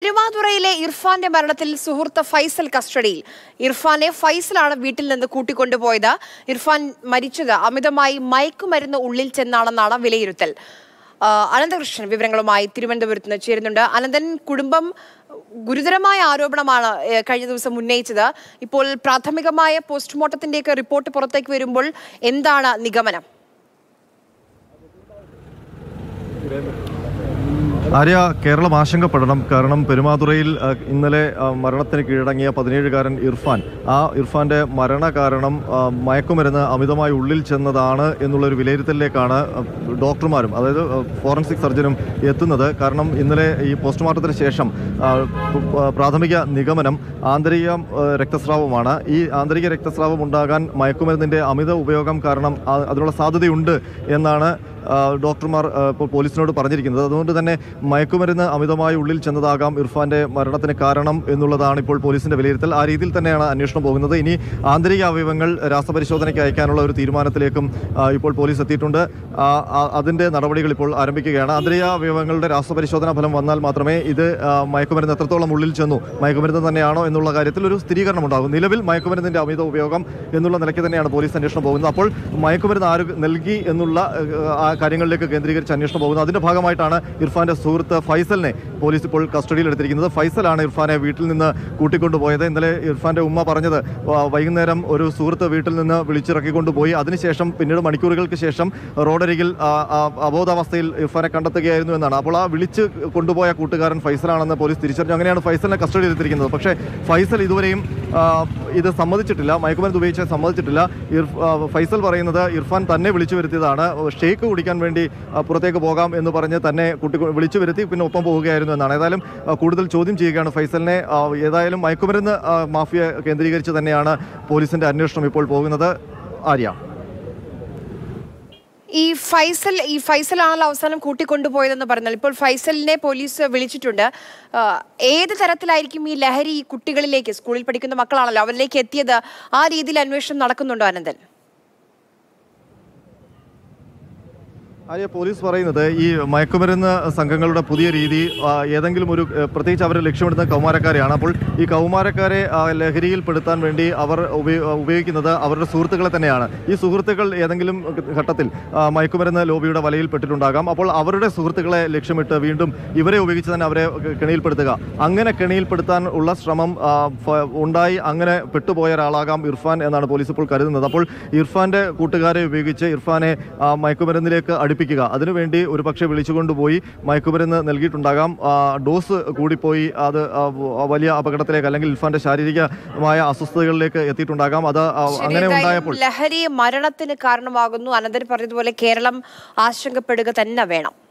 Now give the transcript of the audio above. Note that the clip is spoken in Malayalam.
പെരുവാതുറയിലെ ഇർഫാന്റെ മരണത്തിൽ സുഹൃത്ത് ഫൈസൽ കസ്റ്റഡിയിൽ ഇർഫാനെ ഫൈസലാണ് വീട്ടിൽ നിന്ന് കൂട്ടിക്കൊണ്ടുപോയത് ഇർഫാൻ മരിച്ചത് അമിതമായി മയക്കുമരുന്ന് ഉള്ളിൽ ചെന്നാണെന്നാണ് വിലയിരുത്തൽ ആ, അനന്തകൃഷ്ണൻ വിവരങ്ങളുമായി തിരുവനന്തപുരത്ത് നിന്ന് ചേരുന്നുണ്ട് അനന്തൻ കുടുംബം ഗുരുതരമായ ആരോപണമാണ് ഏ, കഴിഞ്ഞ ദിവസം ഉന്നയിച്ചത് ഇപ്പോൾ പ്രാഥമികമായ പോസ്റ്റ്മോർട്ടത്തിന്റെയൊക്കെ റിപ്പോർട്ട് പുറത്തേക്ക് വരുമ്പോൾ എന്താണ് നിഗമനം ആര്യ കേരളം ആശങ്കപ്പെടണം കാരണം പെരുമാതുറയിൽ ആ, ഇന്നലെ ആ, മരണത്തിന് കീഴടങ്ങിയ പതിനേഴുകാരൻ ഇർഫാൻ ആ ഇർഫാന്റെ മരണ കാരണം ആ, മയക്കുമരുന്ന് അമിതമായി ഉള്ളിൽ ചെന്നതാണ് എന്നുള്ളൊരു വിലയിരുത്തലിലേക്കാണ് ആ, ഡോക്ടർമാരും അതായത് ആ, ഫോറൻസിക് സർജനും എത്തുന്നത് കാരണം ഇന്നലെ ഈ പോസ്റ്റ്മോർട്ടത്തിന് ശേഷം ആ, പ- പ്രാഥമിക നിഗമനം ആന്തരിക ആ, രക്തസ്രാവമാണ് ഈ ആന്തരിക രക്തസ്രാവം ഉണ്ടാകാൻ മയക്കുമരുന്നിന്റെ അമിത ഉപയോഗം കാരണം ആ- അതിനുള്ള സാധ്യതയുണ്ട് എന്നാണ് ആ, ഡോക്ടർമാർ ആ, ഇപ്പോൾ പോലീസിനോട് പറഞ്ഞിരിക്കുന്നത് അതുകൊണ്ട് തന്നെ മയക്കുമരുന്ന് അമിതമായി ഉള്ളിൽ ചെന്നതാകാം ഇർഫാന്റെ മരണത്തിന് കാരണം എന്നുള്ളതാണ് ഇപ്പോൾ പോലീസിന്റെ വിലയിരുത്തൽ ആ രീതിയിൽ തന്നെയാണ് അന്വേഷണം പോകുന്നത് ഇനി ആന്തരിക അവയവങ്ങൾ രാസപരിശോധനയ്ക്ക് അയക്കാനുള്ള ഒരു തീരുമാനത്തിലേക്കും ആ, ഇപ്പോൾ പോലീസ് എത്തിയിട്ടുണ്ട് ആ, ആ, അതിന്റെ നടപടികൾ ഇപ്പോൾ ആരംഭിക്കുകയാണ് ആന്തരിക അവയവങ്ങളുടെ രാസപരിശോധനാ ഫലം വന്നാൽ മാത്രമേ ഇത് ആ, മയക്കുമരുന്ന് എത്രത്തോളം ഉള്ളിൽ ചെന്നു മയക്കുമരുന്ന് തന്നെയാണോ എന്നുള്ള കാര്യത്തിൽ ഒരു സ്ഥിരീകരണം ഉണ്ടാകും നിലവിൽ മയക്കുമരുന്നിന്റെ അമിത ഉപയോഗം എന്നുള്ള നിലയ്ക്ക് തന്നെയാണ് പോലീസ് അന്വേഷണം പോകുന്നത് അപ്പോൾ മയക്കുമരുന്ന് ആര് നൽകി എന്നുള്ള ഏഹ്, ആ കാര്യങ്ങളിലേക്ക് കേന്ദ്രീകരിച്ച് അന്വേഷണം പോകുന്നത് അതിന്റെ ഭാഗമായിട്ടാണ് ഇർഫാന്റെ സുഹൃത്ത് ഫൈസലിനെ പോലീസ് ഇപ്പോൾ കസ്റ്റഡിയിൽ എടുത്തിരിക്കുന്നത് ഫൈസലാണ് ഇർഫാനെ വീട്ടിൽ നിന്ന് കൂട്ടിക്കൊണ്ടുപോയത് ഇന്നലെ ഇർഫാന്റെ ഉമ്മ പറഞ്ഞത് വ- വൈകുന്നേരം ഒരു സുഹൃത്ത് വീട്ടിൽ നിന്ന് വിളിച്ചിറക്കിക്കൊണ്ടുപോയി അതിനുശേഷം പിന്നീട് മണിക്കൂറുകൾക്ക് ശേഷം റോഡരികിൽ ആ, ആ, അബോധാവസ്ഥയിൽ ഇർഫാനെ കണ്ടെത്തുകയായിരുന്നു എന്നാണ് അപ്പോൾ ആ വിളിച്ച് കൊണ്ടുപോയ കൂട്ടുകാരൻ ഫൈസലാണെന്ന് പോലീസ് തിരിച്ചറിഞ്ഞു അങ്ങനെയാണ് ഫൈസലിനെ കസ്റ്റഡിയിൽ എടുത്തിരിക്കുന്നത് പക്ഷേ ഫൈസൽ ഇതുവരെയും ആ, ഇത് സമ്മതിച്ചിട്ടില്ല മയക്കുമരുന്ന് ഉപയോഗിച്ച് സമ്മതിച്ചിട്ടില്ല ഇർഫ് ആ, ഫൈസൽ പറയുന്നത് ഇർഫാൻ തന്നെ വിളിച്ചു വരുത്തിയതാണ് ഷേക്ക് കുടിക്കാൻ വേണ്ടി ആ, പുറത്തേക്ക് പോകാം എന്ന് പറഞ്ഞ് തന്നെ കുട്ടി വിളിച്ചു വരുത്തി പിന്നെ ഒപ്പം പോവുകയായിരുന്നു എന്നാണ് ഏതായാലും ആ, കൂടുതൽ ചോദ്യം ചെയ്യുകയാണ് ഫൈസലിനെ ആ, ഏതായാലും മയക്കുമരുന്ന് ആ, മാഫിയ കേന്ദ്രീകരിച്ച് തന്നെയാണ് പോലീസിന്റെ അന്വേഷണം ഇപ്പോൾ പോകുന്നത് ആര്യ ഈ ഫൈസൽ ഈ ഫൈസലാണല്ലോ അവസാനം കൂട്ടിക്കൊണ്ടുപോയതെന്ന് പറഞ്ഞാൽ ഇപ്പോൾ ഫൈസലിനെ പോലീസ് വിളിച്ചിട്ടുണ്ട് ആ, ഏത് തരത്തിലായിരിക്കും ഈ ലഹരി ഈ കുട്ടികളിലേക്ക് സ്കൂളിൽ പഠിക്കുന്ന മക്കളാണല്ലോ അവരിലേക്ക് എത്തിയത് ആ രീതിയിൽ അന്വേഷണം നടക്കുന്നുണ്ടോ അനന്തൻ ആര്യ പോലീസ് പറയുന്നത് ഈ മയക്കുമരുന്ന് സംഘങ്ങളുടെ പുതിയ രീതി ആ, ഏതെങ്കിലും ഒരു ഏ, പ്രത്യേകിച്ച് അവർ ലക്ഷ്യമിടുന്ന കൗമാരക്കാരെയാണ് അപ്പോൾ ഈ കൗമാരക്കാരെ ആ, ലഹരിയിൽപ്പെടുത്താൻ വേണ്ടി അവർ ഉപയോ- ഉപയോഗിക്കുന്നത് അവരുടെ സുഹൃത്തുക്കളെ തന്നെയാണ് ഈ സുഹൃത്തുക്കൾ ഏതെങ്കിലും ഘട്ടത്തിൽ ആ, മയക്കുമരുന്ന് ലോബിയുടെ വലയിൽ പെട്ടിട്ടുണ്ടാകാം അപ്പോൾ അവരുടെ സുഹൃത്തുക്കളെ ലക്ഷ്യമിട്ട് വീണ്ടും ഇവരെ ഉപയോഗിച്ച് തന്നെ അവരെ കെണിയിൽപ്പെടുത്തുക അങ്ങനെ കെണിയിൽപ്പെടുത്താൻ ഉള്ള ശ്രമം ആ, ഫ- ഉണ്ടായി അങ്ങനെ പെട്ടുപോയ ഒരാളാകാം ഇർഫാൻ എന്നാണ് പോലീസ് ഇപ്പോൾ കരുതുന്നത് അപ്പോൾ ഇർഫാന്റെ കൂട്ടുകാരെ ഉപയോഗിച്ച് ഇർഫാനെ ആ, മയക്കുമരുന്നിലേക്ക് അടുപ്പിക്കുക അതിനുവേണ്ടി ഒരു പക്ഷേ വിളിച്ചുകൊണ്ടുപോയി മയക്കുമരുന്ന് നൽകിയിട്ടുണ്ടാകാം ആ, ഡോസ് കൂടിപ്പോയി അത് ആ, വ- വലിയ അപകടത്തിലേക്ക് അല്ലെങ്കിൽ ഇർഫാന്റെ ശാരീരികമായ അസ്വസ്ഥതകളിലേക്ക് എത്തിയിട്ടുണ്ടാകാം അത് ആ, ശരി, അങ്ങനെ എന്തായാലും ഉണ്ടായപ്പോൾ ലഹരി മരണത്തിന് കാരണമാകുന്നു അനന്തൻ പറഞ്ഞതുപോലെ കേരളം ആശങ്കപ്പെടുക തന്നെ വേണം